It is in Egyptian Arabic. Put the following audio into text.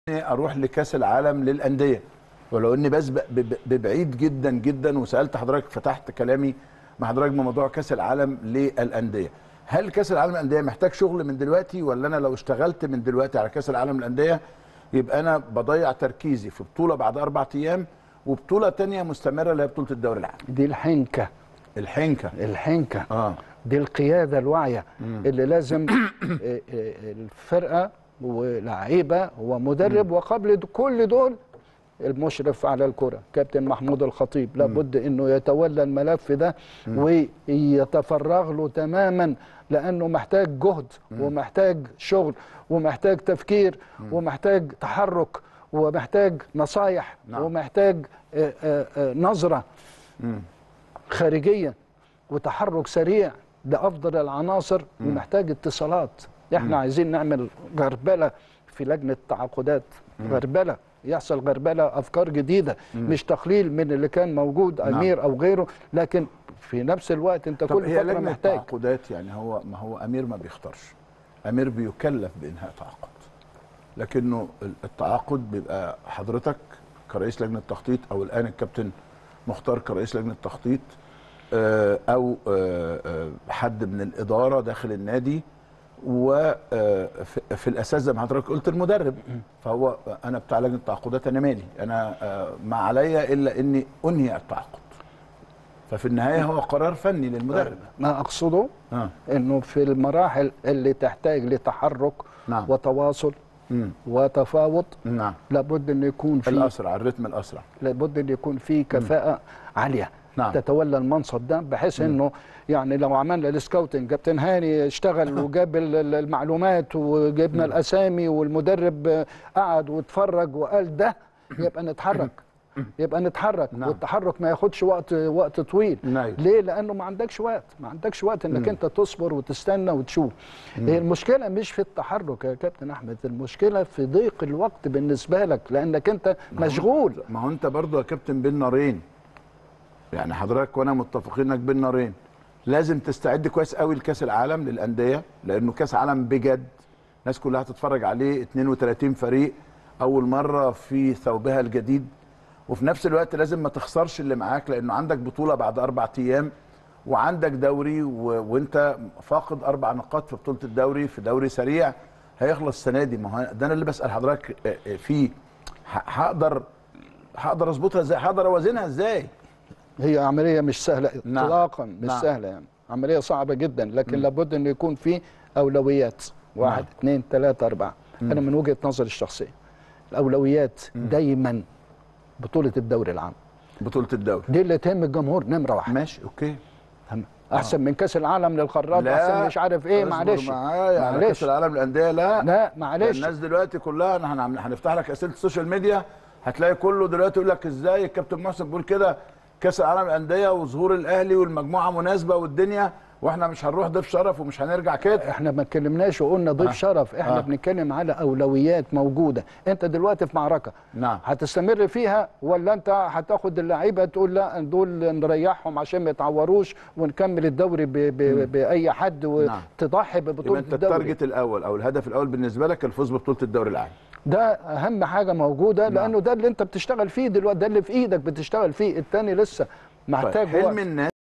اروح لكاس العالم للانديه ولو اني بسبق ب- ببعيد جدا جدا وسالت حضرتك فتحت كلامي مع حضرتك بموضوع كاس العالم للانديه هل كاس العالم للانديه محتاج شغل من دلوقتي ولا انا لو اشتغلت من دلوقتي على كاس العالم للانديه يبقى انا بضيع تركيزي في بطوله بعد اربع ايام وبطوله تانية مستمره اللي هي بطوله الدوري العام دي الحنكه الحنكه الحنكه اه دي القياده الواعيه اللي لازم آه، آه، الفرقه ولاعيبه ومدرب وقبل د- كل دول المشرف على الكره كابتن محمود الخطيب لابد انه يتولى الملف ده ويتفرغ له تماما لانه محتاج جهد ومحتاج شغل ومحتاج تفكير ومحتاج تحرك ومحتاج نصايح نعم. ومحتاج آه، آه، آه، نظره خارجيا وتحرك سريع لافضل العناصر ومحتاج اتصالات احنا عايزين نعمل غربله في لجنه التعاقدات غربله يحصل غربله افكار جديده مش تقليل من اللي كان موجود نعم. امير او غيره لكن في نفس الوقت انت طب كل هي فتره لجنه محتاج التعاقدات يعني هو ما هو امير ما بيختارش امير بيكلف بانهاء تعاقد لكنه التعاقد بيبقى حضرتك كرئيس لجنه التخطيط او الان الكابتن مختار كرئيس لجنه التخطيط آه، او آه، آه، حد من الاداره داخل النادي وفي الاساس زي ما حضرتك قلت المدرب فهو انا بتاع لجنه التعاقدات انا مالي انا آه، ما عليا الا اني انهي التعاقد ففي النهايه هو قرار فني للمدرب ما اقصده اه انه في المراحل اللي تحتاج لتحرك نعم. وتواصل امم وتفاوض نعم لابد ان يكون في الاسرع الريتم الاسرع لابد ان يكون في كفاءه عاليه نعم. تتولى المنصب ده بحيث انه يعني لو عملنا السكاوتنج كابتن هاني اشتغل وجاب ال- ال- المعلومات وجبنا الاسامي والمدرب آه، قعد واتفرج وقال ده يبقى نتحرك يبقى نتحرك نعم. والتحرك ما ياخدش وقت وقت طويل نعم. ليه لانه ما عندكش وقت ما عندكش وقت انك انت تصبر وتستنى وتشوف هي المشكله مش في التحرك يا كابتن احمد المشكله في ضيق الوقت بالنسبه لك لانك انت مشغول ما هو انت برضو يا كابتن بين نارين يعني حضرتك وانا متفقين انك بين نارين لازم تستعد كويس قوي لكاس العالم للانديه لانه كاس عالم بجد الناس كلها هتتفرج عليه 32 فريق اول مره في ثوبها الجديد وفي نفس الوقت لازم ما تخسرش اللي معاك لانه عندك بطوله بعد اربع ايام وعندك دوري و... وانت فاقد اربع نقاط في بطوله الدوري في دوري سريع هيخلص السنه دي ما هو ده انا اللي بسال حضرتك آه، آه، فيه ه- هقدر هقدر اظبطها ازاي هقدر اوازنها ازاي هي عملية مش سهلة نعم. اطلاقا مش نعم. سهلة يعني عملية صعبة جدا لكن لابد ان يكون في اولويات واحد نعم. اثنين ثلاثة اربعة انا من وجهة نظري الشخصية الاولويات دايما بطولة الدوري العام بطوله الدوري دي اللي تهم الجمهور نمرة واحد ماشي اوكي أهم. احسن من كاس العالم للقارات احسن مش عارف ايه اصبر معلش معايا على معلش كاس العالم للانديه لا لا معلش الناس دلوقتي كلها أنا هنعمل- هنفتح لك اسئله السوشيال ميديا هتلاقي كله دلوقتي يقول لك ازاي الكابتن محسن بيقول كده كاس العالم للانديه وظهور الاهلي والمجموعه مناسبه والدنيا واحنا مش هنروح ضيف شرف ومش هنرجع كده احنا ما اتكلمناش وقلنا ضيف آه. شرف احنا آه. بنتكلم على اولويات موجوده انت دلوقتي في معركه نعم. هتستمر فيها ولا انت هتاخد اللعيبه تقول لا دول نريحهم عشان ما يتعوروش ونكمل الدوري ب ب باي حد نعم. وتضحي يبقى ببطوله انت الدوري التارجت الاول او الهدف الاول بالنسبه لك الفوز ببطوله الدوري العام ده اهم حاجه موجوده لانه ده اللي انت بتشتغل فيه دلوقتي ده اللي في ايدك بتشتغل فيه التاني لسه محتاج طيب حلم وقت الناس